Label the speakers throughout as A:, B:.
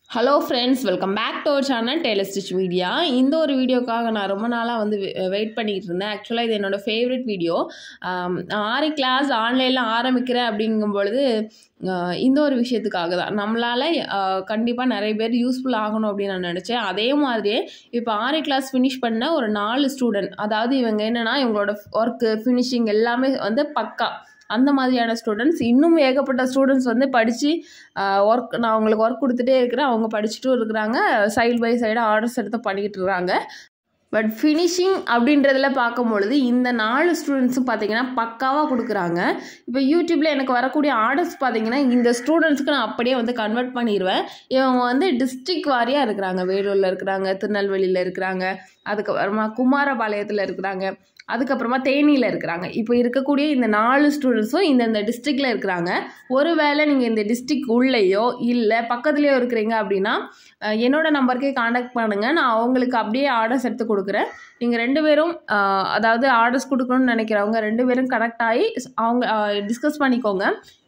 A: Hello friends welcome back to our channel Tailor Stitch Media இந்த ஒரு வீடியோக்காக நான் ரொம்ப நாளாக வந்து வெயிட் பண்ணிகிட்டு இருந்தேன் ஆக்சுவலாக இது என்னோடய ஃபேவரட் வீடியோ ஆறு கிளாஸ் ஆன்லைனில் ஆரம்பிக்கிறேன் அப்படிங்கும் பொழுது ஆஹ் இந்த ஒரு விஷயத்துக்காக தான் நம்மளால் கண்டிப்பாக நிறைய பேர் யூஸ்ஃபுல் ஆகணும் அப்படின்னு நான் நினச்சேன் அதே மாதிரியே இப்போ ஆறு கிளாஸ் ஃபினிஷ் பண்ண ஒரு நாலு ஸ்டூடெண்ட் அதாவது இவங்க என்னென்னா இவங்களோட ஒர்க்கு ஃபினிஷிங் எல்லாமே வந்து பக்கா அந்த மாதிரியான ஸ்டூடெண்ட்ஸ் இன்னும் ஏகப்பட்ட ஸ்டூடெண்ட்ஸ் வந்து படித்து ஒர்க் நான் அவங்களுக்கு ஒர்க் கொடுத்துட்டே இருக்கிறேன் அவங்க படிச்சுட்டும் இருக்கிறாங்க சைடு பை சைடு ஆர்டர்ஸ் எடுத்து பண்ணிக்கிட்டு இருக்காங்க பட் ஃபினிஷிங் அப்படின்றதுல பார்க்கும்பொழுது இந்த நாலு ஸ்டூடெண்ட்ஸும் பார்த்தீங்கன்னா பக்காவாக கொடுக்குறாங்க இப்போ யூடியூப்பில் எனக்கு வரக்கூடிய ஆர்டர்ஸ் பார்த்தீங்கன்னா இந்த ஸ்டூடெண்ட்ஸ்க்கு நான் அப்படியே வந்து கன்வெர்ட் பண்ணிடுவேன் இவங்க வந்து டிஸ்ட்ரிக் வாரியாக இருக்கிறாங்க வேலூரில் இருக்கிறாங்க திருநெல்வேலியில் இருக்கிறாங்க அதுக்கப்புறமா குமாரபாளையத்தில் இருக்கிறாங்க அதுக்கப்புறமா தேனியில் இருக்கிறாங்க இப்போ இருக்கக்கூடிய இந்த நாலு ஸ்டூடெண்ட்ஸும் இந்தந்த டிஸ்ட்ரிக்டில் இருக்கிறாங்க ஒருவேளை நீங்கள் இந்த டிஸ்ட்ரிக் உள்ளேயோ இல்லை பக்கத்துலேயோ இருக்கிறீங்க அப்படின்னா அஹ், என்னோட நம்பருக்கே காண்டாக்ட் பண்ணுங்கள் நான் அவங்களுக்கு அப்படியே ஆர்டர்ஸ் எடுத்து கொடுக்குறேன் நீங்கள் ரெண்டு பேரும் அஹ், அதாவது ஆர்டர்ஸ் கொடுக்கணும்னு நினைக்கிறவங்க ரெண்டு பேரும் கனெக்ட் ஆகி அவங்க டிஸ்கஸ் பண்ணிக்கோங்க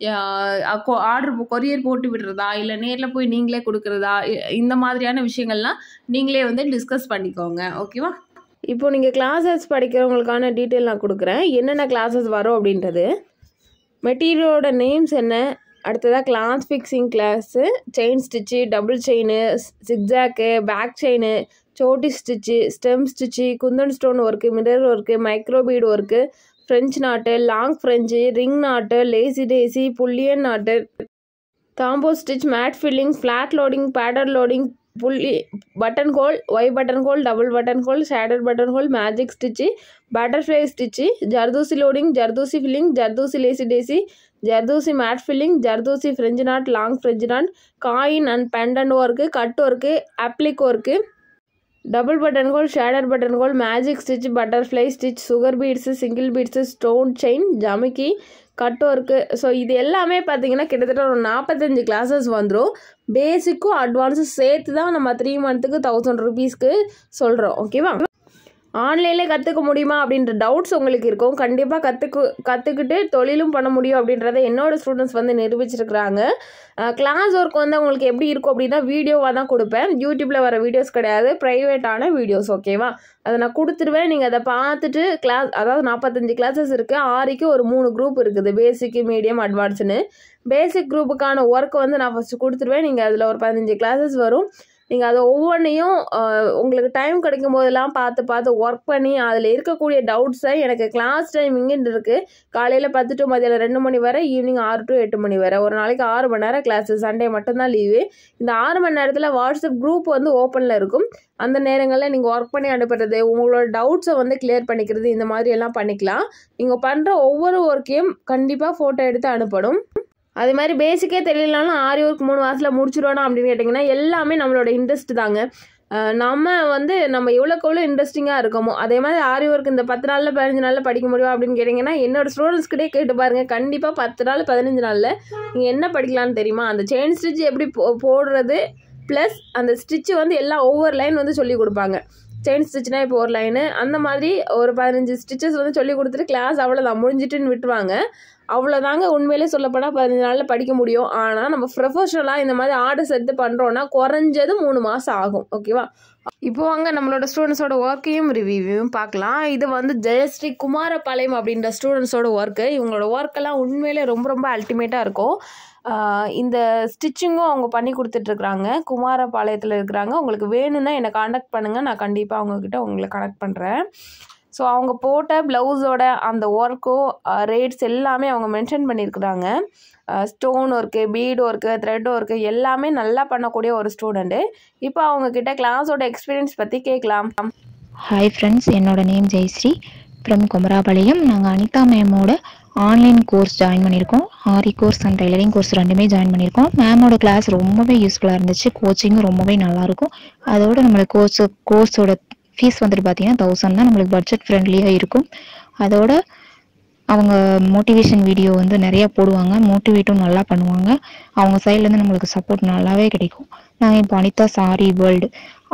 A: ஆர்டர் கொரியர் போட்டு விடுறதா இல்லை நேரில் போய் நீங்களே கொடுக்குறதா இ- இந்த மாதிரியான விஷயங்கள்லாம் நீங்களே வந்து டிஸ்கஸ் பண்ணிக்கோங்க ஓகேவா இப்போ நீங்கள் கிளாஸஸ் படிக்கிறவங்களுக்கான டீட்டெயில் நான் கொடுக்குறேன் என்னென்ன கிளாஸஸ் வரும் அப்படின்றது மெட்டீரியலோட நேம்ஸ் என்ன அடுத்ததாக glass fixing glass chain stitch double chain zigzag back chain சோட்டி stitch stem stitch kundan stone work mirror work microbead work French knot long French ring knot lazy daisy bullion knot combo stitch mat filling flat loading பேடர் loading புள்ளி button hole Y button hole double button hole shader button hole magic stitch butterfly stitch zardozi loading zardozi filling zardozi lazy daisy zardozi mat filling zardozi French knot long French knot coin and pendant work cut work applique work double button hole shader button hole magic stitch butterfly stitch sugar beads single beads stone chain ஜமிக்கி cut work so இது எல்லாமே பார்த்தீங்கன்னா கிட்டத்தட்ட ஒரு நாற்பத்தஞ்சு classes வந்துடும் பேசிக்கும் அட்வான்ஸும் சேர்த்து தான் நம்ம த்ரீ மந்த்துக்கு தௌசண்ட் ருபீஸ்க்கு சொல்கிறோம் ஓகேவா ஆன்லைனில் கற்றுக்க முடியுமா அப்படின்ற டவுட்ஸ் உங்களுக்கு இருக்கும் கண்டிப்பாக கற்றுக்கு கற்றுக்கிட்டு தொழிலும் பண்ண முடியும் அப்படின்றத என்னோட ஸ்டூடெண்ட்ஸ் வந்து நிரூபிச்சிருக்கிறாங்க கிளாஸ் ஒர்க் வந்து உங்களுக்கு எப்படி இருக்கும் அப்படின்னா வீடியோவாக தான் கொடுப்பேன் யூடியூப்பில் வர வீடியோஸ் கிடையாது ப்ரைவேட்டான வீடியோஸ் ஓகேவா அதை நான் கொடுத்துருவேன் நீங்கள் அதை பார்த்துட்டு கிளாஸ் அதாவது நாற்பத்தஞ்சு கிளாஸஸ் இருக்குது ஆறுக்கு ஒரு மூணு குரூப் இருக்குது பேசிக்கு மீடியம் அட்வான்ஸ்னு பேசிக் குரூப்புக்கான ஒர்க் வந்து நான் ஃபஸ்ட்டு கொடுத்துருவேன் நீங்கள் அதில் ஒரு பதினஞ்சு கிளாஸஸ் வரும் நீங்கள் அதை ஒவ்வொன்றையும் ஆஹ், உங்களுக்கு டைம் கிடைக்கும் போதெல்லாம் பார்த்து பார்த்து ஒர்க் பண்ணி அதில் இருக்கக்கூடிய டவுட்ஸை எனக்கு கிளாஸ் டைமிங்குன்னு இருக்குது காலையில் பத்து டு மதியம் ரெண்டு மணி வரை ஈவினிங் ஆறு டு எட்டு மணி வரை ஒரு நாளைக்கு ஆறு மணி நேரம் கிளாஸு சண்டே மட்டும்தான் லீவு இந்த ஆறு மணி நேரத்தில் வாட்ஸ்அப் குரூப் வந்து ஓப்பனில் இருக்கும் அந்த நேரங்களில் நீங்கள் ஒர்க் பண்ணி அனுப்புறது உங்களோட டவுட்ஸை வந்து கிளியர் பண்ணிக்கிறது இந்த மாதிரி எல்லாம் பண்ணிக்கலாம் நீங்கள் பண்ணுற ஒவ்வொரு ஒர்க்கையும் கண்டிப்பாக ஃபோட்டோ எடுத்து அனுப்பணும் அது மாதிரி பேசிக்கே தெரியலனாலும் ஆரி ஒர்க் மூணு மாதத்தில் முடிச்சிடணும் அப்படின்னு கேட்டிங்கன்னா எல்லாமே நம்மளோட இன்ட்ரெஸ்ட் தாங்க அஹ் நம்ம வந்து நம்ம எவ்வளோக்கு எவ்வளோ இன்ட்ரெஸ்டிங்காக இருக்கமோ அதே மாதிரி ஆரி ஒர்க் இந்த பத்து நாளில் பதினஞ்சு நாளில் படிக்க முடியும் அப்படின்னு கேட்டிங்கன்னா என்னோட ஸ்டூடெண்ட்ஸ்கிட்டே கேட்டு பாருங்கள் கண்டிப்பாக பத்து நாள் பதினஞ்சு நாளில் நீங்கள் என்ன படிக்கலாம்னு தெரியுமா அந்த செயின் ஸ்டிச் எப்படி போ போடுறது ப்ளஸ் அந்த ஸ்டிச்சு வந்து எல்லாம் ஒவ்வொரு லைன் வந்து சொல்லி கொடுப்பாங்க செயின் ஸ்டிச்னா இப்போ ஒரு லைனு அந்த மாதிரி ஒரு பதினஞ்சு ஸ்டிச்சஸ் வந்து சொல்லி கொடுத்துட்டு கிளாஸ் அவ்வளோதான் முடிஞ்சிட்டுன்னு விட்டுருவாங்க அவ்வளோதாங்க உண்மையிலே சொல்லப்போனால் பதினஞ்சு நாளில் படிக்க முடியும் ஆனால் நம்ம ப்ரொஃபஷனலாக இந்த மாதிரி ஆர்டர்ஸ் எடுத்து பண்ணுறோன்னா குறைஞ்சது மூணு மாதம் ஆகும் ஓகேவா இப்போ வாங்க நம்மளோட ஸ்டூடெண்ட்ஸோட ஒர்க்கையும் ரிவ்யூவையும் பார்க்கலாம் இது வந்து ஜெயஸ்ரீ குமாரபாளையம் அப்படின்ற ஸ்டூடெண்ட்ஸோட ஒர்க்கு இவங்களோட ஒர்க்கெல்லாம் உண்மையிலே ரொம்ப ரொம்ப அல்டிமேட்டாக இருக்கும் ஆஹ் இந்த ஸ்டிச்சிங்கும் அவங்க பண்ணி கொடுத்துட்ருக்குறாங்க குமாரபாளையத்தில் இருக்கிறாங்க உங்களுக்கு வேணும்னா என்னை காண்டாக்ட் பண்ணுங்கள் நான் கண்டிப்பாக அவங்கக்கிட்ட உங்களை கனெக்ட் பண்ணுறேன் ஸோ அவங்க போட்ட ப்ளவுஸோட அந்த ஒர்க்கும் ரேட்ஸ் எல்லாமே அவங்க மென்ஷன் பண்ணியிருக்கிறாங்க stone work bead work thread work எல்லாமே நல்லா பண்ணக்கூடிய ஒரு ஸ்டூடெண்ட்டு இப்போ அவங்கக்கிட்ட கிளாஸோட எக்ஸ்பீரியன்ஸ் பற்றி கேட்கலாம்
B: ஹாய் ஃப்ரெண்ட்ஸ் என்னோட நேம் ஜெயஸ்ரீ ஃப்ரம் குமராபாளையம் நாங்கள் அனிதா மேமோட ஆன்லைன் கோர்ஸ் ஜாயின் பண்ணியிருக்கோம் aari course and tailoring course ரெண்டுமே ஜாயின் பண்ணியிருக்கோம் மேமோட கிளாஸ் ரொம்பவே யூஸ்ஃபுல்லாக இருந்துச்சு கோச்சிங்கும் ரொம்பவே நல்லாயிருக்கும் அதோட நம்மளுக்கு கோர்ஸ் கோர்ஸோட ஃபீஸ் வந்துட்டு பார்த்தீங்கன்னா தௌசண்ட் தான் நம்மளுக்கு பட்ஜெட் ஃப்ரெண்ட்லியாக இருக்கும் அதோட அவங்க மோட்டிவேஷன் வீடியோ வந்து நிறைய போடுவாங்க மோட்டிவேட்டும் நல்லா பண்ணுவாங்க அவங்க சைட்லேருந்து நம்மளுக்கு சப்போர்ட் நல்லாவே கிடைக்கும் நாங்கள் இப்போ அனிதா சாரி வேர்ல்டு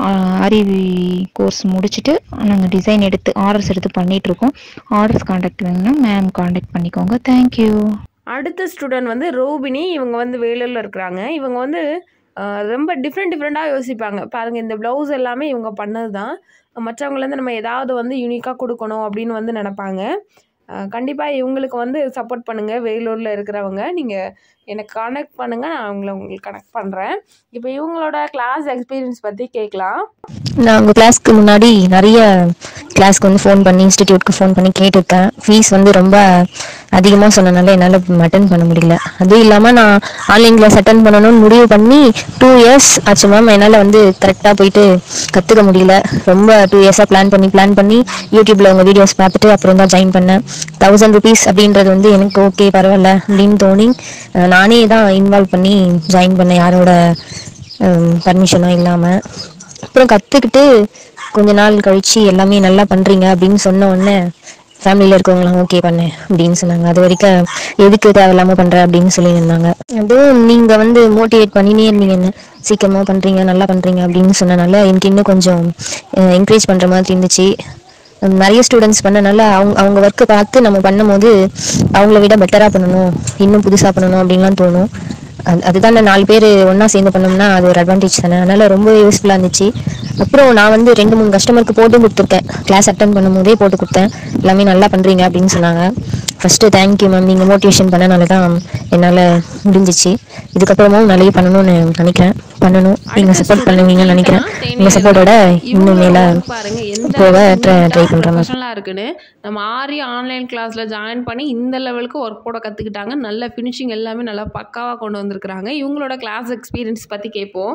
B: ஆரி கோர்ஸ் முடிச்சுட்டு நாங்கள் டிசைன் எடுத்து ஆர்டர்ஸ் எடுத்து பண்ணிட்டு இருக்கோம் ஆர்டர்ஸ் காண்டாக்ட் வேணும்னா மேம் காண்டாக்ட் பண்ணிக்கோங்க தேங்க்யூ
A: அடுத்த ஸ்டூடெண்ட் வந்து ரோபினி இவங்க வந்து வேலூரில் இருக்கிறாங்க இவங்க வந்து ஆஹ் ரொம்ப டிஃப்ரெண்ட் டிஃப்ரெண்ட்டாக யோசிப்பாங்க பாருங்கள் இந்த ப்ளவுஸ் எல்லாமே இவங்க பண்ணது தான் மற்றவங்களேருந்து நம்ம ஏதாவது வந்து யூனிக்காக கொடுக்கணும் அப்படின்னு வந்து நினப்பாங்க கண்டிப்பாக இவங்களுக்கு வந்து சப்போர்ட் பண்ணுங்கள் வேலூரில் இருக்கிறவங்க நீங்கள் எனக்கு கனெக்ட் பண்ணுங்கள் நான் அவங்கள உங்களுக்கு கனெக்ட் பண்ணுறேன் இப்போ இவங்களோட கிளாஸ் எக்ஸ்பீரியன்ஸ் பற்றி கேட்கலாம்
B: நான் உங்கள் கிளாஸ்க்கு முன்னாடி நிறைய கிளாஸ்க்கு வந்து ஃபோன் பண்ணி இன்ஸ்டிடியூட்க்கு ஃபோன் பண்ணி கேட்டிருக்கேன் ஃபீஸ் வந்து ரொம்ப அதிகமாக சொன்னனால என்னால் அட்டன் பண்ண முடியல அதுவும் இல்லாமல் நான் ஆன்லைன் கிளாஸ் அட்டன் பண்ணணும்னு முடிவு பண்ணி டூ இயர்ஸ் ஆச்சு மேம் என்னால் வந்து கரெக்டாக போயிட்டு கற்றுக்க முடியல ரொம்ப டூ இயர்ஸாக பிளான் பண்ணி பிளான் பண்ணி யூடியூப்பில் உங்கள் வீடியோஸ் பார்த்துட்டு அப்புறம் தான் ஜாயின் பண்ணேன் தௌசண்ட் ருபீஸ் அப்படின்றது வந்து எனக்கு ஓகே பரவாயில்ல அப்படின்னு தோணி அஹ் நானே தான் இன்வால்வ் பண்ணி ஜாயின் பண்ணேன் யாரோட பர்மிஷனும் இல்லாமல் அப்புறம் கற்றுக்கிட்டு கொஞ்ச நாள் கழிச்சு எல்லாமே நல்லா பண்ணுறீங்க அப்படின்னு சொன்ன உடனே ஃபேமிலியில் இருக்கவங்களாம் ஓகே பண்ணேன் அப்படின்னு சொன்னாங்க அது வரைக்கும் எதுக்கு தேவையில்லாமல் பண்ணுற அப்படின்னு சொல்லி இருந்தாங்க அதுவும் நீங்கள் வந்து மோட்டிவேட் பண்ணினே இருந்தீங்க என்ன சீக்கிரமாக பண்ணுறீங்க நல்லா பண்ணுறீங்க அப்படின்னு சொன்னனால எனக்கு இன்னும் கொஞ்சம் என்கரேஜ் பண்ணுற மாதிரி இருந்துச்சு உம், நிறைய ஸ்டூடெண்ட்ஸ் பண்ணனால அவங்க அவங்க ஒர்க்கை பார்த்து நம்ம பண்ணும்போது அவங்கள விட பெட்டராக பண்ணணும் இன்னும் புதுசாக பண்ணணும் அப்படின்லாம் தோணும் அது அதுதான் நான் நாலு பேர் ஒன்றா சேர்ந்து பண்ணோம்னா அது ஒரு அட்வான்டேஜ் தானே அதனால ரொம்ப யூஸ்ஃபுல்லாக இருந்துச்சு அப்புறம் நான் வந்து ரெண்டு மூணு கஸ்டமருக்கு போட்டும் கொடுத்துருக்கேன் கிளாஸ் அட்டன் பண்ணும்போதே போட்டு கொடுத்தேன் எல்லாமே நல்லா பண்ணுறீங்க அப்படின்னு சொன்னாங்க ஃபஸ்ட்டு தேங்க்யூ மேம் நீங்கள் மோட்டிவேஷன் பண்ணனால தான் என்னால் முடிஞ்சிச்சு இதுக்கப்புறமும் நிறைய பண்ணணும்னு நினைக்கிறேன் பண்ணணும் நீங்கள் சப்போர்ட் பண்ணுவீங்கன்னு நினைக்கிறேன் உங்கள் சப்போர்ட்டோட இன்னும் மேலே
A: பாருங்க எந்த
B: போக ட்ரை ட்ரை பண்ணுறேன் மேம்
A: ப்ரொஃபஷனலாக இருக்குன்னு நம்ம ஆரி ஆன்லைன் கிளாஸில் ஜாயின் பண்ணி இந்த லெவலுக்கு ஒர்க் போட கற்றுக்கிட்டாங்க நல்ல ஃபினிஷிங் எல்லாமே நல்லா பக்காவாக கொண்டு வந்திருக்கிறாங்க இவங்களோட கிளாஸ் எக்ஸ்பீரியன்ஸ் பற்றி கேட்போம்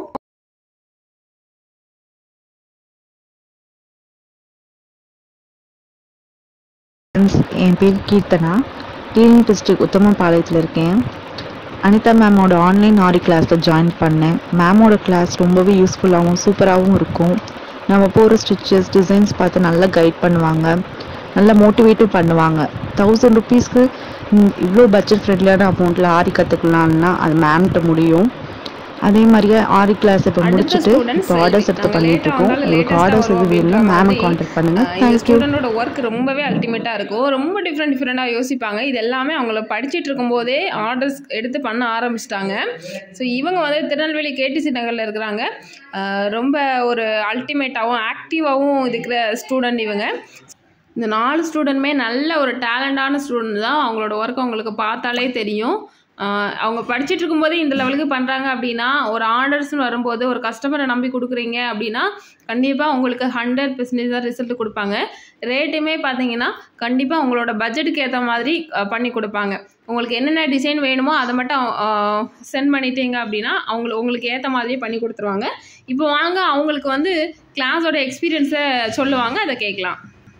C: ஃப்ரெண்ட்ஸ் என் பேர் கீர்த்தனா தேனி டிஸ்ட்ரிக்ட் உத்தமபாளையத்தில் இருக்கேன் அனிதா மேமோட ஆன்லைன் ஆரி கிளாஸில் ஜாயின் பண்ணேன் மேமோட கிளாஸ் ரொம்பவே யூஸ்ஃபுல்லாகவும் சூப்பராகவும் இருக்கும் நம்ம போகிற ஸ்டிச்சஸ் டிசைன்ஸ் பார்த்து நல்லா கைட் பண்ணுவாங்க நல்லா மோட்டிவேட்டும் பண்ணுவாங்க தௌசண்ட் ருபீஸ்க்கு இவ்வளோ பட்ஜெட் ஃப்ரெண்ட்லியான அமௌண்ட்டில் ஆரி கற்றுக்கலான்னா அது மேம்கிட்ட முடியும் அதே மாதிரியே ஆரி கிளாஸ் இப்போ
A: அடுத்த
C: முடிச்சுட்டு
A: student
C: இப்போ ஆர்டர்ஸ்
A: செல்வி.
C: எடுத்து
A: நாங்க
C: பண்ணிட்டு
A: late ஆ
C: இருக்கோம்
A: வந்தாலும்
C: உங்களுக்கு
A: latest ஆ
C: ஆர்டர்ஸ்
A: வருவோம்
C: எது வேணும்னா
A: அப்படின்ற
C: மேமை
A: மாதிரி,
C: காண்டாக்ட் பண்ணுங்க
A: ஆஹ் இந்த
C: தேங்க்யூ
A: ஸ்டூடெண்டோட ஒர்க் ரொம்பவே அல்டிமேட்டாக இருக்கும் ரொம்ப டிஃப்ரெண்ட் டிஃப்ரெண்ட்டாக யோசிப்பாங்க இது எல்லாமே அவங்கள படிச்சிட்டு இருக்கும்போதே ஆர்டர்ஸ் எடுத்து பண்ண ஆரம்பிச்சிட்டாங்க ஸோ இவங்க வந்து திருநெல்வேலி கேடிசி நகரில் இருக்கிறாங்க ஆஹ் ரொம்ப ஒரு அல்டிமேட்டாகவும் ஆக்டிவாகவும் இருக்கிற ஸ்டூடெண்ட் இவங்க இந்த நாலு ஸ்டூடெண்ட்மே நல்ல ஒரு டேலண்டான ஸ்டூடெண்ட் தான் அவங்களோட ஒர்க் அவங்களுக்கு பார்த்தாலே தெரியும் ஆஹ் அவங்க படிச்சுட்டு இருக்கும்போதே இந்த லெவலுக்கு பண்ணுறாங்க அப்படின்னா ஒரு ஆர்டர்ஸ்னு வரும்போது ஒரு கஸ்டமரை நம்பி கொடுக்குறீங்க அப்படின்னா கண்டிப்பாக உங்களுக்கு ஹண்ட்ரட் பெர்சன்டேஜ் தான் ரிசல்ட் கொடுப்பாங்க ரேட்டுமே பார்த்தீங்கன்னா கண்டிப்பாக உங்களோட பட்ஜெட்டுக்கு ஏற்ற மாதிரி ஆஹ் பண்ணி கொடுப்பாங்க உங்களுக்கு என்னென்ன டிசைன் வேணுமோ அதை மட்டும் சென்ட் பண்ணிட்டீங்க அப்படின்னா அவங்களுக்கு உங்களுக்கு ஏற்ற மாதிரியே பண்ணி கொடுத்துருவாங்க இப்போ வாங்க அவங்களுக்கு வந்து கிளாஸோட எக்ஸ்பீரியன்ஸை சொல்லுவாங்க அதை கேட்கலாம்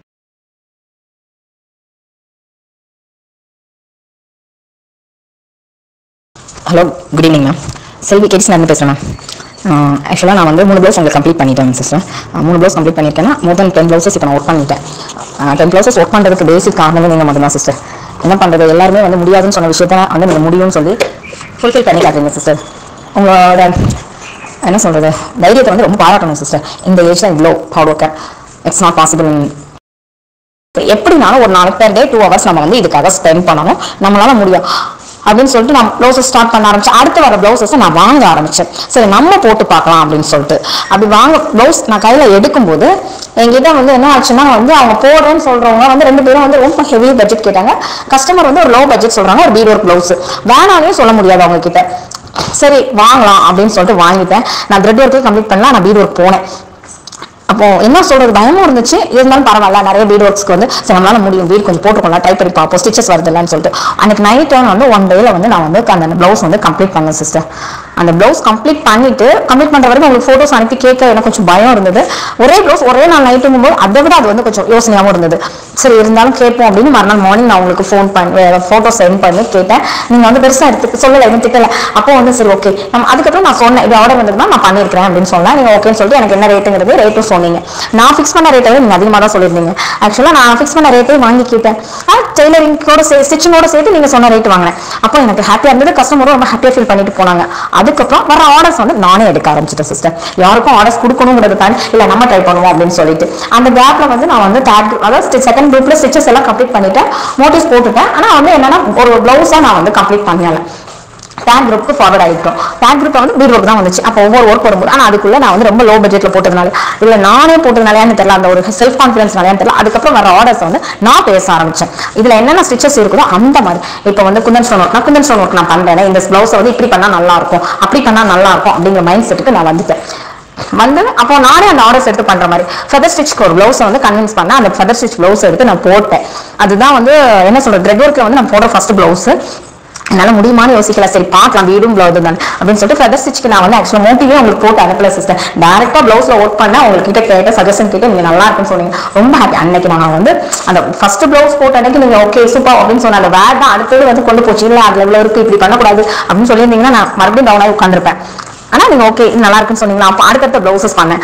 D: hello good evening ma'am Selvi கேட்ஸ் நான் பேசுகிறேன் மேம் ஆக்சுவலாக நான் வந்து மூணு ப்ளவுஸ் உங்களுக்கு கம்ப்ளீட் பண்ணிட்டேன் சிஸ்டர் மூணு ப்ளவுஸ் கம்ப்ளீட் பண்ணியிருக்கேன்னா மோர் தென் டென் ப்ளவுசஸ் இப்போ நான் ஒர்க் பண்ணிட்டேன் டென் ப்ளவுசஸ் ஒர்க் பண்ணுறதுக்கு பேசிக் காரணமே நீங்கள் மட்டும்தான் சிஸ்டர் என்ன பண்ணுறது எல்லாருமே வந்து முடியாதுன்னு சொன்ன விஷயத்த வந்து நீங்கள் முடியும்னு சொல்லி ஃபுல்ஃபில் பண்ணி காட்டுறீங்க சிஸ்டர் உங்களோட என்ன சொல்கிறது தைரியத்தை வந்து ரொம்ப பாராட்டணும் சிஸ்டர் இந்த ஏஜ்ல இவ்வளோ hard worker it's not possible எப்படினாலும் ஒரு நாளைக்கு பேர் டே டூ ஹவர்ஸ் நம்ம வந்து இதுக்காக ஸ்பெண்ட் பண்ணணும் நம்மளால முடியும் அப்படின்னு சொல்லிட்டு நான் ப்ளவுசஸ் ஸ்டார்ட் பண்ண ஆரம்பிச்சேன் அடுத்து வர ப்ளவுசஸ் நான் வாங்க ஆரம்பிச்சேன் சரி நம்ம போட்டு பார்க்கலாம் அப்படின்னு சொல்லிட்டு அப்படி வாங்க ப்ளவுஸ் நான் கையில எடுக்கும்போது என்கிட்ட வந்து என்ன ஆச்சுன்னா வந்து அவங்க போடுறேன்னு சொல்றவங்க வந்து ரெண்டு பேரும் வந்து ரொம்ப ஹெவி பட்ஜெட் கேட்டாங்க கஸ்டமர் வந்து ஒரு லோ பட்ஜெட் சொல்றாங்க ஒரு பீட் ஒர்க் ப்ளவுஸ் வேணாலே சொல்ல முடியாது அவங்க கிட்ட சரி வாங்கலாம் அப்படின்னு சொல்லிட்டு வாங்கிட்டேன் நான் த்ரெட் ஒர்க்கே கம்ப்ளீட் பண்ணலாம் நான் பீட் ஒர்க் போனேன் அப்போ என்ன சொல்றது பயமும் இருந்துச்சு இருந்தாலும் பரவாயில்ல நிறைய பீட் ஒர்க்ஸ்க்கு வந்து சரி நம்மளால முடியும் பீட் கொஞ்சம் போட்டுக்கலாம் டைப் பண்ணி பார்ப்போம் ஸ்டிச்சஸ் வருதுல்லன்னு சொல்லிட்டு அன்னைக்கு நைட் டைம் வந்து ஒன் டேல வந்து நான் வந்து அந்த ப்ளவுஸ் வந்து கம்ப்ளீட் பண்ணேன் சிஸ்டர் அந்த ப்ளவுஸ் கம்ப்ளீட் பண்ணிட்டு கம்ப்ளீட் பண்ற வரைக்கும் உங்களுக்கு ஃபோட்டோஸ் அனுப்பி கேட்க எனக்கு கொஞ்சம் பயம் இருந்தது ஒரே ப்ளவுஸ் ஒரே நாள் நைட்டுங்கும் போது அதை விட அது வந்து கொஞ்சம் யோசனையாகவும் இருந்தது சரி இருந்தாலும் கேட்போம் அப்படின்னு மறுநாள் மார்னிங் நான் உங்களுக்கு ஃபோன் பண்ணி ஃபோட்டோ சென்ட் பண்ணி கேட்டேன் நீங்க வந்து பெருசா எடுத்து சொல்லலை எதுவும் திட்டல அப்போ வந்து சரி ஓகே நம்ம அதுக்கப்புறம் நான் சொன்னேன் இது ஆர்டர் வந்ததுன்னா நான் பண்ணியிருக்கிறேன் அப்படின்னு சொன்னேன் நீங்க ஓகேன்னு சொல்லிட்டு எனக்கு என்ன ரேட்டுங்கிறது ரேட்டும் சொன்னீங்க நான் ஃபிக்ஸ் பண்ண ரேட்டை நீங்க அதிகமாக தான் சொல்லியிருந்தீங்க ஆக்சுவலாக நான் ஃபிக்ஸ் பண்ண ரேட்டே வாங்கி கேட்டேன் டெய்லரிங்கோட சே ஸ்டிச்சிங்கோட சேர்த்து நீங்க சொன்ன ரேட் வாங்கினேன் அப்போ எனக்கு ஹாப்பியாக இருந்தது கஸ்டமரும் ரொம்ப ஹாப்பியாக ஃபீல் பண்ணிட்டு போனாங்க அதுக்கப்புறம் வர ஆர்டர்ஸ் வந்து நானே எடுக்க ஆரம்பிச்சிட்டேன் சிஸ்டர் யாருக்கும் ஆர்டர்ஸ் கொடுக்கணுங்கிறது தாண்டி இல்லை நம்ம ட்ரை பண்ணுவோம் அப்படின்னு சொல்லிட்டு அந்த கேப்ல வந்து நான் வந்து தேர்ட் அதாவது செகண்ட் குரூப்ல ஸ்டிச்சஸ் எல்லாம் கம்ப்ளீட் பண்ணிட்டேன் மோட்டிவ்ஸ் போட்டுட்டேன் ஆனால் வந்து என்னன்னா ஒரு பிளவுஸாக நான் வந்து கம்ப்ளீட் பண்ணல டேக் குரூப்புக்கு ஃபார்வர்ட் ஆகிட்டோம் டேக் குரூப் வந்து பீட் ஒர்க் தான் வந்துச்சு அப்போ ஒவ்வொரு ஒர்க் வரும்போது ஆனால் அதுக்குள்ள நான் வந்து ரொம்ப லோ பட்ஜெட்ல போட்டதுனால இல்லை நானே போட்டதுனாலயான்னு தெரியல அந்த ஒரு செல்ஃப் கான்ஃபிடன்ஸ்னாலயான்னு தெரியல அதுக்கப்புறம் வர ஆர்டர்ஸ் வந்து நான் பேச ஆரம்பிச்சேன் இதுல என்னென்ன ஸ்டிச்சஸ் இருக்குதோ அந்த மாதிரி இப்போ வந்து குந்தன் ஸ்டோன் ஒர்க் நான் குந்தன் ஸ்டோன் ஒர்க் நான் பண்றேன் இந்த ப்ளவுஸை வந்து இப்படி பண்ணா நல்லா இருக்கும் அப்படி பண்ணா நல்லா இருக்கும் அப்படிங்கிற மைண்ட் செட்டுக்கு நான் வந்துட்டேன் வந்து அப்போ நானே அந்த ஆர்டர்ஸ் எடுத்து பண்ற மாதிரி ஃபெதர் ஸ்டிச்க்கு ஒரு ப்ளவுஸை வந்து கன்வின்ஸ் பண்ண அந்த ஃபெதர் ஸ்டிச் ப்ளவுஸ் எடுத்து நான் போட்டேன் அதுதான் வந்து என்ன சொல்றது த்ரெட் ஒர்க்ல வந்து நான் போடுற ஃபர்ஸ்ட் ப்ளவுஸ் என்னால முடியுமான்னு யோசிக்கல சரி பார்க்கலாம் வீடும் பிளவுஸ் தான் அப்படின்னு சொல்லிட்டு ஃபெதர் ஸ்டிச்க்கு நான் வந்து ஆக்சுவலாக மோட்டிவே உங்களுக்கு போட்டு அனுப்பல சிஸ்டர் டேரக்டா பிளவுஸ்ல ஒர்க் பண்ண உங்ககிட்ட கேட்ட சஜஷன் கேட்டு நீங்க நல்லா இருக்குன்னு சொன்னீங்க ரொம்ப ஹாப்பி அன்னைக்கு நான் வந்து அந்த ஃபர்ஸ்ட் பிளவுஸ் போட்ட அன்னைக்கு நீங்க ஓகே சூப்பர் அப்படின்னு சொன்ன அந்த வேட் தான் அடுத்தது வந்து கொண்டு போச்சு இல்ல அதுல இவ்வளவு இருக்கு இப்படி பண்ணக்கூடாது அப்படின்னு சொல்லியிருந்தீங்கன்னா நான் மறுபடியும் டவுன் ஆகி உட்காந்துருப்பேன் ஆனா நீங்க ஓகே இது நல்லா இருக்குன்னு சொன்னீங்கன்னா அப்போ அடுத்தடுத்த பிளவுசஸ் பண்ணேன்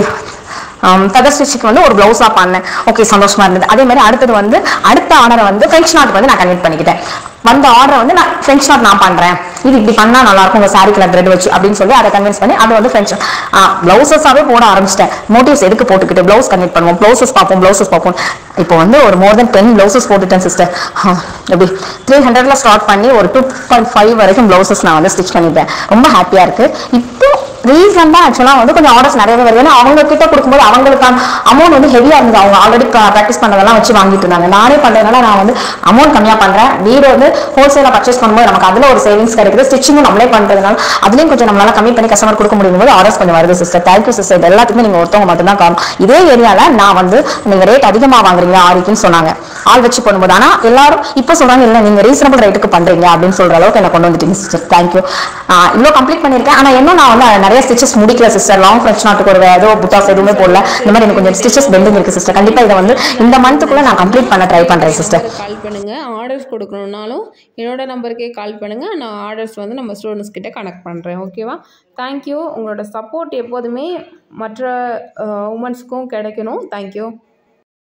D: ஃபெதர் ஸ்டிச்சுக்கு வந்து ஒரு பிளவுஸா பண்ணேன் ஓகே சந்தோஷமா இருந்தது அதே மாதிரி அடுத்தது வந்து அடுத்த ஆர்டரை வந்து ஃப்ரெஞ்ச் நாட்டுக்கு வந்து நான் கன்வெர்ட் பண்ணிக்கிட்டேன் வந்த ஆர்டரை வந்து நான் ஃப்ரெஞ்ச் நாட் நான் பண்றேன் இது இப்படி பண்ணா நல்லா இருக்கும் உங்க சாரி கலர் த்ரெட் வச்சு அப்படின்னு சொல்லி அதை கன்வின்ஸ் பண்ணி அது வந்து ஃப்ரெஞ்ச் பிளவுசஸாவே போட ஆரம்பிச்சிட்டேன் மோட்டிவ்ஸ் எதுக்கு போட்டுக்கிட்டு பிளவுஸ் கன்வெர்ட் பண்ணுவோம் பிளவுசஸ் பார்ப்போம் பிளவுசஸ் பார்ப்போம் இப்போ வந்து ஒரு மோர் தென் டென் பிளவுசஸ் போட்டுட்டேன் சிஸ்டர் எப்படி த்ரீ ஹண்ட்ரட்ல ஸ்டார்ட் பண்ணி ஒரு டூ பாயிண்ட் ஃபைவ் வரைக்கும் பிளவுசஸ் நான் வந்து ஸ்டிச் பண்ணிட்டேன் ரொம்ப ஹாப்பியா இருக்கு இப்போ ரீசெண்டா ஆக்சுவலா வந்து கொஞ்சம் ஆர்டர்ஸ் நிறையவே வருது ஏன்னா அவங்க கிட்ட கொடுக்கும்போது அவங்களுக்கான அமௌண்ட் வந்து ஹெவியா இருந்தது அவங்க ஆல்ரெடி ப்ராக்டிஸ் பண்ணதெல்லாம் வச்சு வாங்கிட்டு இருந்தாங்க நானே பண்றதுனால நான் வந்து அமௌண்ட் கம்மியா பண்றேன் வீடு வந்து ஹோல்சேலா பர்ச்சேஸ் பண்ணும்போது நமக்கு அதுல ஒரு சேவிங்ஸ் கிடைக்குது ஸ்டிச்சிங்கும் நம்மளே பண்றதுனால அதுலயும் கொஞ்சம் நம்மளால கம்மி பண்ணி கஸ்டமர் கொடுக்க முடியும் போது ஆர்டர்ஸ் கொஞ்சம் வருது சிஸ்டர் தேங்க்யூ சிஸ்டர் இது எல்லாத்துக்குமே நீங்க ஒருத்தவங்க மட்டும் தான் காரணம் இதே ஏரியால நான் வந்து நீங்க ரேட் அதிகமா வாங்குறீங்க ஆரிக்குன்னு சொன்னாங்க ஆள் வச்சு பண்ணும்போது ஆனா எல்லாரும் இப்ப சொல்றாங்க இல்ல நீங்க ரீசனபிள் ரேட்டுக்கு பண்றீங்க அப்படின்னு சொல்ற அளவுக்கு என்ன கொண்டு வந்துட்டீங்க சிஸ்டர் தேங்க்யூ இவ்வளவு கம்ப்ளீட் பண்ணிருக்கேன் ஆனா இன்னும் நான் வந்து நிறைய ஸ்டிச்சஸ் முடிக்கல சிஸ்டர் லாங் ஃப்ரெஞ்ச் நாட்டுக்கு ஒரு ஏதோ புத்தாஸ் எதுவுமே போடல இந்த மாதிரி எனக்கு கொஞ்சம் ஸ்டிச்சஸ் பெண்டிங் இருக்கு சிஸ்டர் கண்டிப்பா இதை வந்து இந்த மந்த்துக்குள்ள நான் கம்ப்ளீட் பண்ண ட்ரை பண்றேன் சிஸ்டர்
A: கால் பண்ணுங்கள் ஆர்டர்ஸ் கொடுக்கணுன்னாலும் என்னோட நம்பருக்கே கால் பண்ணுங்கள் நான் ஆர்டர்ஸ் வந்து நம்ம ஸ்டூடெண்ட்ஸ் கிட்ட கனெக்ட் பண்ணுறேன் ஓகேவா தேங்க்யூ உங்களோட சப்போர்ட் எப்போதுமே மற்ற உமன்ஸ்க்கும் கிடைக்கணும் தேங்க்யூ